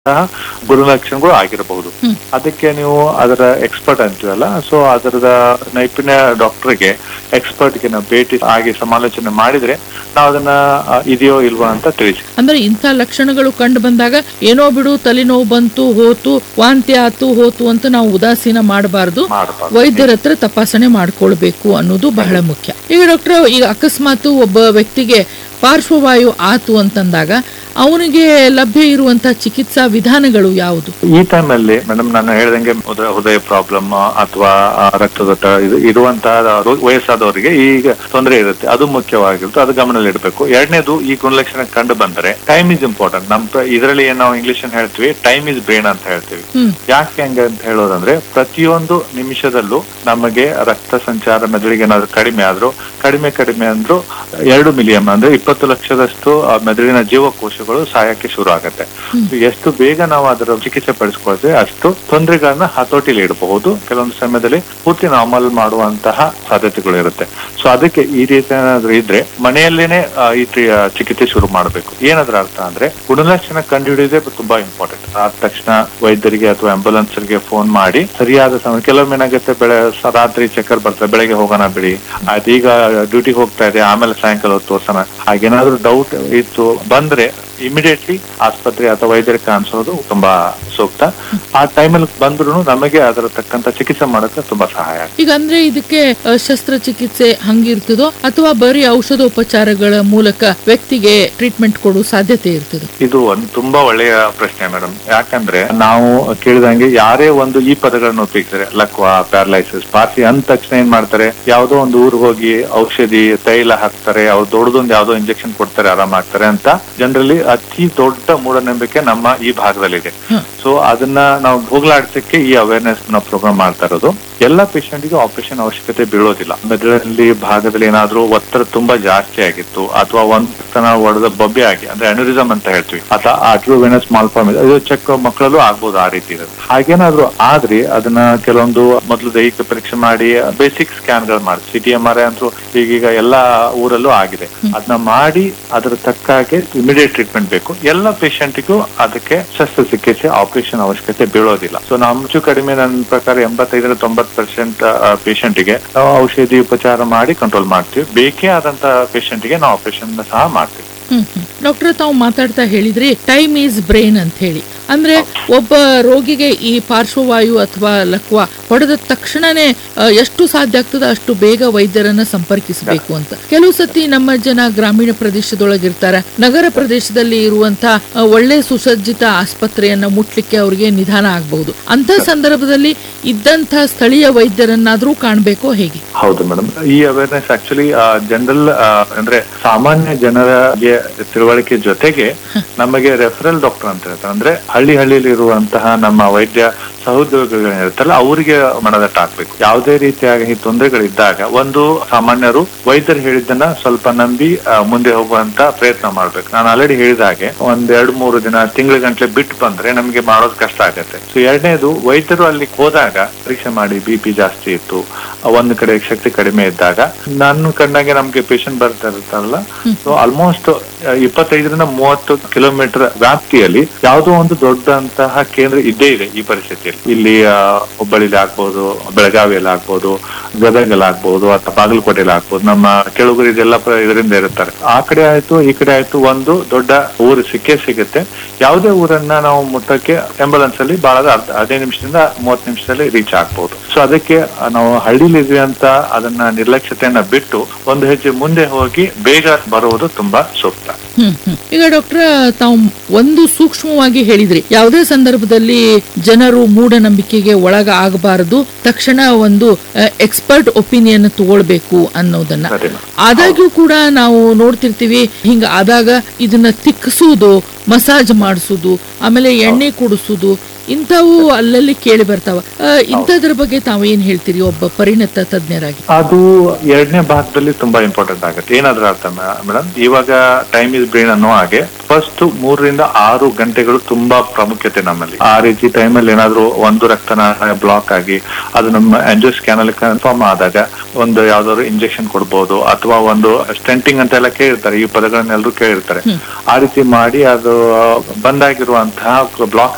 ಗುಣಲಕ್ಷಣಗಳು ಆಗಿರಬಹುದು ಹ್ಮ್. ಅದಕ್ಕೆ ನೀವು ಅದರ ಎಕ್ಸ್ಪರ್ಟ್ ಅಂತೀವಲ್ಲ ಸೊ ಅದರದ ನೈಪುಣ್ಯ ಡಾಕ್ಟರ್ಗೆ ಎಕ್ಸ್ಪರ್ಟ್ಗೆ ನಾವು ಭೇಟಿ ಆಗಿ ಸಮಾಲೋಚನೆ ಮಾಡಿದ್ರೆ ನಾವು ಅದನ್ನ ಆ, ಇದೆಯೋ ಇಲ್ವಾ ಅಂತ ತಿಳಿಸಿ ಅಂದ್ರೆ ಇಂಥ ಲಕ್ಷಣಗಳು ಕಂಡು ಬಂದಾಗ ಏನೋ ಬಿಡು ತಲೆನೋವು ಬಂತು ಹೋತು ವಾಂತಿ ಆತು ಹೋತು ಅಂತ ನಾವು ಉದಾಸೀನ ಮಾಡಬಾರ್ದು ಮಾಡಬಾರ್ದು ವೈದ್ಯರ ಹತ್ರ ತಪಾಸಣೆ ಮಾಡ್ಕೊಳ್ಬೇಕು ಅನ್ನೋದು ಬಹಳ ಮುಖ್ಯ ಈಗ ಡಾಕ್ಟರ್ ಈಗ ಅಕಸ್ಮಾತ್ ಒಬ್ಬ ವ್ಯಕ್ತಿಗೆ ಪಾರ್ಶ್ವವಾಯು ಆತು ಅಂತಂದಾಗ ಅವನಿಗೆ ಲಭ್ಯ ಇರುವಂತಹ ಚಿಕಿತ್ಸಾ ವಿಧಾನಗಳು ಯಾವುದು ಈ ಟೈಮಲ್ಲಿ ಮೇಡಮ್ ನಾನು ಹೇಳ್ದಂಗೆ ಹೃದಯ- ಹೃದಯ ಪ್ರಾಬ್ಲಮ್ ಅಥವಾ ಆ, ರಕ್ತದೊತ್ತ ಇದು ಇರುವಂತಹ ರೋ- ವಯಸ್ಸಾದವರಿಗೆ ಈಗ ತೊಂದರೆ ಇರುತ್ತೆ ಅದು ಮುಖ್ಯವಾಗಿರುತ್ತೆ ಅದು ಗಮನದಲ್ಲಿ ಇಡಬೇಕು ಎರಡನೇದು ಈ ಗುಣಲಕ್ಷಣ ಕಂಡು ಬಂದರೆ ಟೈಮ್ ಇಸ್ ಇಂಪಾರ್ಟೆಂಟ್ ನಮ್ ಇದರಲ್ಲಿ ಏನ್ ನಾವು ಇಂಗ್ಲಿಷ್ ಹೇಳ್ತೀವಿ ಟೈಮ್ ಇಸ್ ಬ್ರೇನ್ ಅಂತ ಹೇಳ್ತೀವಿ ಹ್ಮ್ ಯಾಕೆ ಹಂಗೆ ಅಂತ ಹೇಳೋದಂದ್ರೆ ಪ್ರತಿಯೊಂದು ನಿಮಿಷದಲ್ಲೂ ನಮಗೆ ರಕ್ತ ಸಂಚಾರ ಮೆದುಳಿಗೆ ಏನಾದ್ರು ಕಡಿಮೆ ಆದ್ರೂ ಕಡಿಮೆ ಕಡಿಮೆ ಅಂದ್ರು ಎರಡು ಮಿಲಿಯನ್ ಅಂದ್ರೆ ಇಪ್ಪತ್ತು ಲಕ್ಷದಷ್ಟು ಆ ಮೆದುಳಿನ ಜೀವಕೋಶಗಳು ಸಾಯಕ್ಕೆ ಶುರು ಆಗತ್ತೆ ಎಷ್ಟು ಬೇಗ ನಾವು ಅದರ ಚಿಕಿತ್ಸೆ ಪಡಿಸ್ಕೊಳ್ತೀವಿ ಅಷ್ಟು ತೊಂದರೆಗಳನ್ನ ಹತೋಟಿಲಿ ಇಡಬಹುದು ಕೆಲವೊಂದು ಸಮಯದಲ್ಲಿ ಪೂರ್ತಿ ನಾರ್ಮಲ್ ಮಾಡುವಂತಹ ಸಾಧ್ಯತೆಗಳು ಇರುತ್ತೆ ಸೊ ಅದಕ್ಕೆ ಈ ರೀತಿ ಏನಾದ್ರು ಇದ್ರೆ ಮನೆಯಲ್ಲೇನೆ ಆ, ಈ ಟಿ- ಆ, ಚಿಕಿತ್ಸೆ ಶುರು ಮಾಡಬೇಕು ಏನದ್ರ ಅರ್ಥ ಅಂದ್ರೆ ಗುಣಲಕ್ಷಣ ಕಂಡುಹಿಡಿಯೋದೇ ತುಂಬಾ ಇಂಪಾರ್ಟೆಂಟ್ ಆದ ತಕ್ಷಣ ವೈದ್ಯರಿಗೆ ಅಥವಾ ಆಂಬುಲೆನ್ಸ್ ಗೆ ಫೋನ್ ಮಾಡಿ ಸರಿಯಾದ ಸಮಯ ಕೆಲವೊಮ್ಮೆ ಏನಾಗುತ್ತೆ ಬೆಳೆ ಸ- ರಾತ್ರಿ ಚಕ್ಕರ್ ಬರ್ತದೆ ಬೆಳಗ್ಗೆ ಹೋಗೋಣ ಬಿಡಿ ಆಯ್ತು ಈಗ ಡ್ಯೂಟಿಗೆ ಹೋಗ್ತಾ ಇದೆ ಆಮೇಲೆ ಸಾಯಂಕಾಲ ಹೊತ್ತು ತೋರ್ಸೋಣ ಹಾಗೇನಾದ್ರೂ ಡೌಟ್ ಇತ್ತು ಬಂದ್ರೆ ಇಮಿಡಿಯೇಟ್ಲಿ ಆಸ್ಪತ್ರೆ ಅಥವಾ ವೈದ್ಯರಿಗೆ ಕಾಣಿಸೋದು ತುಂಬಾ ಸೂಕ್ತ ಆ ಟೈಮಲ್ಲಿ ಬಂದ್ರು ನಮಗೆ ಅದರ ತಕ್ಕಂತ ಚಿಕಿತ್ಸೆ ಮಾಡೋಕೆ ತುಂಬಾ ಸಹಾಯ ಆಗುತ್ತೆ. ಈಗ ಅಂದ್ರೆ ಇದಕ್ಕೆ ಅ, ಶಸ್ತ್ರಚಿಕಿತ್ಸೆ ಹಂಗಿರ್ತದೋ ಅಥವಾ ಬರೀ ಔಷಧೋಪಚಾರಗಳ ಮೂಲಕ ವ್ಯಕ್ತಿಗೆ ಟ್ರೀಟ್ಮೆಂಟ್ ಕೊಡೋ ಸಾಧ್ಯತೆ ಇರ್ತದೆ ಇದು ಒಂದು ತುಂಬಾ ಒಳ್ಳೆಯ ಪ್ರಶ್ನೆ ಮೇಡಮ್ ಯಾಕಂದ್ರೆ ನಾವು ಕೇಳಿದಂಗೆ ಯಾರೇ ಒಂದು ಈ ಪದಗಳನ್ನು ಉಪಯೋಗಿಸ್ತಾರೆ ಲಕ್ವಾ ಪ್ಯಾರಲೈಸಿಸ್ ಪಾರ್ಸಿ ಅಂದ ತಕ್ಷಣ ಏನ್ ಮಾಡ್ತಾರೆ ಯಾವ್ದೋ ಒಂದು ಊರಿಗೆ ಹೋಗಿ ಔಷಧಿ ತೈಲ ಹಾಕ್ತಾರೆ ಅವ್ರು ದೊಡ್ಡದೊಂದು ಯಾವ್ದೋ ಇಂಜೆಕ್ಷನ್ ಕೊಡ್ತಾರೆ ಆರಾಮಾಗ್ತಾರೆ ಅಂತ ಜನರಲಿ ಅತಿ ದೊಡ್ಡ ಮೂಢನಂಬಿಕೆ ನಮ್ಮ ಈ ಭಾಗದಲ್ಲಿದೆ ಹ್ಮ್. ಸೊ ಅದನ್ನ ನಾವು ಹೋಗ್ಲಾಡ್ಸಕ್ಕೆ ಈ ಅವೇರ್ನೆಸ್ ನಾವು ಪ್ರೋಗ್ರಾಮ್ ಮಾಡ್ತಾ ಇರೋದು ಎಲ್ಲ ಪೇಷಂಟ್ಗೆ ಆಪರೇಷನ್ ಅವಶ್ಯಕತೆ ಬೀಳೋದಿಲ್ಲ ಮೆದುಳಲ್ಲಿ ಭಾಗದಲ್ಲಿ ಏನಾದ್ರೂ ಒತ್ತಡ ತುಂಬಾ ಜಾಸ್ತಿ ಆಗಿತ್ತು ಅಥವಾ ಒಂದ್ ತನ ಒಡೆದ ಬೊಬ್ಬೆ ಆಗಿ ಅಂದ್ರೆ ಅನ್ಯೂರಿಸಮ್ ಅಂತ ಹೇಳ್ತೀವಿ ಅಥವಾ ಆಟ್ರೋವೆನಸ್ ಮಾಲ್ಫಾರ್ಮ್ ಇದು ಚೆಕ್ ಮಕ್ಕಳಲ್ಲೂ ಆಗ್ಬೋದು ಆ ರೀತಿ ಇರೋದು ಹಾಗೇನಾದ್ರೂ ಆದ್ರೆ ಅದನ್ನ ಕೆಲವೊಂದು ಮೊದಲು ದೈಹಿಕ ಪರೀಕ್ಷೆ ಮಾಡಿ ಬೇಸಿಕ್ ಸ್ಕ್ಯಾನ್ ಗಳು ಮಾಡಿ ಸಿ ಟಿ ಎಂ ಆರ್ ಅಂತೂ ಈಗೀಗ ಎಲ್ಲಾ ಊರಲ್ಲೂ ಆಗಿದೆ ಅದನ್ನ ಮಾಡಿ ಅದರ ತಕ್ಕ ಹಾಗೆ ಇಮಿಡಿಯೇಟ್ ಟ್ರೀಟ್ಮೆಂಟ್ ಬೇಕು ಎಲ್ಲ ಪೇಷಂಟ್ಗೂ ಅದಕ್ಕೆ ಶಸ್ತ್ರಚಿಕಿತ್ಸೆ ಆಪರೇಷನ್ ಅವಶ್ಯಕತೆ ಬೀಳೋದಿಲ್ಲ ಸೊ ನಾವು ಹೆಚ್ಚು ಕಡಿಮೆ ನನ್ನ ಪ್ರಕಾರ ಎಂಬತ್ತೈದರಿಂದ ತೊಂಬತ್ತು ಪರ್ಸೆಂಟ್ ಗೆ ನಾವು ಔಷಧಿ ಉಪಚಾರ ಮಾಡಿ ಕಂಟ್ರೋಲ್ ಮಾಡ್ತೀವಿ ಬೇಕೇ ಆದಂತ patient ಗೆ ನಾವು ಆಪರೇಷನ್ ಸಹ ಮಾಡ್ತೀವಿ ಹ್ಮ್ ಹ್ಮ್. ಡಾಕ್ಟರ್ ತಾವು ಮಾತಾಡ್ತಾ ಹೇಳಿದ್ರಿ ಟೈಮ್ ಈಸ್ ಬ್ರೈನ್ ಅಂತ ಹೇಳಿ ಅಂದ್ರೆ ಒಬ್ಬ ರೋಗಿಗೆ ಈ ಪಾರ್ಶ್ವವಾಯು ಅಥವಾ ಲಕ್ವಾ ಹೊಡೆದ ತಕ್ಷಣನೇ ಆ, ಎಷ್ಟು ಸಾಧ್ಯ ಆಗ್ತದ ಅಷ್ಟು ಬೇಗ ವೈದ್ಯರನ್ನ ಸಂಪರ್ಕಿಸಬೇಕು ಅಂತ ಕೆಲವು ಸತಿ ನಮ್ಮ ಜನ ಗ್ರಾಮೀಣ ಪ್ರದೇಶದೊಳಗಿರ್ತಾರ ನಗರ ಪ್ರದೇಶದಲ್ಲಿ ಇರುವಂತ ಆ, ಒಳ್ಳೆ ಸುಸಜ್ಜಿತ ಆಸ್ಪತ್ರೆಯನ್ನ ಮುಟ್ಲಿಕ್ಕೆ ಅವರಿಗೆ ನಿಧಾನ ಆಗಬಹುದು ಅಂತ ಸಂದರ್ಭದಲ್ಲಿ ಇದ್ದಂತ ಸ್ಥಳೀಯ ವೈದ್ಯರನ್ನಾದ್ರೂ ಕಾಣ್ಬೇಕೋ ಹೇಗೆ ಹೌದು ಮೇಡಮ್ ಈ ಅವೇರ್ನೆಸ್ ಆಕ್ಚುಲಿ ಜನರಲ್ ಅಂದ್ರೆ ಸಾಮಾನ್ಯ ಜನರಿಗೆ ತಿಳುವಳಿಕೆ ಜೊತೆಗೆ ನಮಗೆ ರೆಫರಲ್ ಡಾಕ್ಟರ್ ಅಂತ ಹೇಳ್ತಾರೆ ಅಂದ್ರೆ ಹಳ್ಳಿ ಹಳ್ಳಿಯಲ್ಲಿ ಇರುವಂತಹ ನಮ್ಮ ವೈದ್ಯ ಸಹೋದ್ಯೋಗಿಗಳಿರ್ತಾರಲ್ಲ ಅವರಿಗೆ ಮನದಟ್ಟ ಹಾಕ್ಬೇಕು ಯಾವುದೇ ರೀತಿಯಾಗಿ ತೊಂದರೆಗಳಿದ್ದಾಗ ಒಂದು ಸಾಮಾನ್ಯರು ವೈದ್ಯರು ಹೇಳಿದ್ದನ್ನ ಸ್ವಲ್ಪ ನಂಬಿ ಆ, ಮುಂದೆ ಹೋಗುವಂತ ಪ್ರಯತ್ನ ಮಾಡ್ಬೇಕು ನಾನು ಆಲ್ರೆಡಿ ಹೇಳಿದ ಹಾಗೆ ಒಂದ್ ಎರಡು ಮೂರು ದಿನ ತಿಂಗಳ ಗಂಟ್ಲೆ ಬಿಟ್ಟು ಬಂದ್ರೆ ನಮಗೆ ಮಾಡೋದು ಕಷ್ಟ ಆಗತ್ತೆ ಸೊ ಎರಡನೇದು ವೈದ್ಯರು ಅಲ್ಲಿ ಹೋದಾಗ ಪರೀಕ್ಷೆ ಮಾಡಿ ಬಿ ಪಿ ಜಾಸ್ತಿ ಇತ್ತು ಒಂದು ಕಡೆ ಶಕ್ತಿ ಕಡಿಮೆ ಇದ್ದಾಗ ನನ್ನ ಕಂಡಂಗೆ ನಮ್ಗೆ ಪೇಷಂಟ್ ಬರ್ತಾ ಇರ್ತಾರಲ್ಲ ಸೊ ಆಲ್ಮೋಸ್ಟ್ ಇಪ್ಪತ್ತೈದರಿಂದ ಮೂವತ್ತು ಕಿಲೋಮೀಟರ್ ವ್ಯಾಪ್ತಿಯಲ್ಲಿ ಯಾವುದೋ ಒಂದು ದೊಡ್ಡಂತಹ ಕೇಂದ್ರ ಇದ್ದೇ ಇದೆ ಈ ಪರಿಸ್ಥಿತಿಯಲ್ಲಿ ಇಲ್ಲಿ ಆ, ಹುಬ್ಬಳ್ಳಿಲಿ ಆಗ್ಬೋದು ಬೆಳಗಾವಿಯಲ್ಲಿ ಆಗ್ಬೋದು ಗದಗಲ್ಲಿ ಆಗ್ಬೋದು ಅಥವಾ ಬಾಗಲಕೋಟೆಯಲ್ಲಿ ಆಗ್ಬೋದು ನಮ್ಮ ಕೆಳಗೂರು ಇದೆಲ್ಲ ಪ್ರ- ಇದರಿಂದ ಇರುತ್ತಾರೆ ಆ ಕಡೆ ಆಯ್ತು ಈ ಕಡೆ ಆಯ್ತು ಒಂದು ದೊಡ್ಡ ಊರು ಸಿಕ್ಕೇ ಸಿಗುತ್ತೆ ಯಾವುದೇ ಊರನ್ನ ನಾವು ಮುಟ್ಟಕ್ಕೆ ಆಂಬುಲೆನ್ಸ್ ಅಲ್ಲಿ ಬಹಳ ಅರ್ಧ ಹದಿನೈದು ನಿಮಿಷದಿಂದ ಮೂವತ್ತು ನಿಮಿಷದಲ್ಲಿ ರೀಚ್ ಆಗ್ಬೋದು ಸೊ ಅದಕ್ಕೆ ಆ, ನಾವು ಹಳ್ಳಿಲಿ ಇದ್ವಿ ಅಂತ ಅದನ್ನ ನಿರ್ಲಕ್ಷ್ಯತೆಯನ್ನ ಬಿಟ್ಟು ಒಂದು ಹೆಜ್ಜೆ ಮುಂದೆ ಹೋಗಿ ಬೇಗ ಬರುವುದು ತುಂಬಾ ಸೂಕ್ತ ಹ್ಮ್ ಹ್ಮ್. ಈಗ ಡಾಕ್ಟರ್ ತಾವು ಒಂದು ಸೂಕ್ಷ್ಮವಾಗಿ ಹೇಳಿದ್ರಿ ಯಾವುದೇ ಸಂದರ್ಭದಲ್ಲಿ ಜನರು ಮೂಢನಂಬಿಕೆಗೆ ಒಳಗ ಆಗಬಾರದು ತಕ್ಷಣ ಒಂದು ಎಕ್ಸ್ಪರ್ಟ್ ಒಪಿನಿಯನ್ ತಗೊಳ್ಬೇಕು ಅನ್ನೋದನ್ನ ಸರಿ ma'am. ಆದಾಗ್ಯೂ ಕೂಡ ನಾವು ನೋಡ್ತಿರ್ತೀವಿ ಹಿಂಗ ಆದಾಗ ಇದನ್ನ ತಿಕ್ಕಿಸುವುದು ಮಸಾಜ್ ಮಾಡಿಸುದು ಆಮೇಲೆ ಎಣ್ಣೆ ಕುಡಿಸುದು ಇಂಥವು ಅಲ್ಲಲ್ಲಿ ಕೇಳಿ ಬರ್ತಾವ ಆ, ಇಂಥದ್ರ ಬಗ್ಗೆ ತಾವು ಏನ್ ಹೇಳ್ತೀರಿ ಒಬ್ಬ ಪರಿಣತ ತಜ್ಞರಾಗಿ ಅದು ಎರಡನೇ ಭಾಗದಲ್ಲಿ ತುಂಬಾ ಇಂಪಾರ್ಟೆಂಟ್ ಆಗುತ್ತೆ ಏನಾದ್ರೂ ಅರ್ಥ ಮೇಡಮ್ ಇವಾಗ ಟೈಮ್ ಇಸ್ ಬ್ರೈನ್ ಅನ್ನೋ ಹಾಗೆ ಫಸ್ಟ್ ಮೂರರಿಂದ ಆರು ಗಂಟೆಗಳು ತುಂಬಾ ಪ್ರಾಮುಖ್ಯತೆ ನಮ್ಮಲ್ಲಿ ಆ ರೀತಿ ಟೈಮಲ್ಲಿ ಏನಾದ್ರೂ ಒಂದು ರಕ್ತನಾಳ ಬ್ಲಾಕ್ ಆಗಿ ಅದು ನಮ್ಮ ಆಂಜಿಯೋ ಸ್ಕ್ಯಾನ್ ಅಲ್ಲಿ ಕನ್ಫರ್ಮ್ ಆದಾಗ ಒಂದು ಯಾವ್ದಾದ್ರು ಇಂಜೆಕ್ಷನ್ ಕೊಡ್ಬೋದು ಅಥವಾ ಒಂದು ಸ್ಟೆಂಟಿಂಗ್ ಅಂತ ಎಲ್ಲ ಕೇಳಿರ್ತಾರೆ ಈ ಪದಗಳನ್ನೆಲ್ಲರೂ ಕೇಳಿರ್ತಾರೆ ಆ ರೀತಿ ಮಾಡಿ ಅದು ಬಂದಾಗಿರುವಂತಹ ಬ್ಲಾಕ್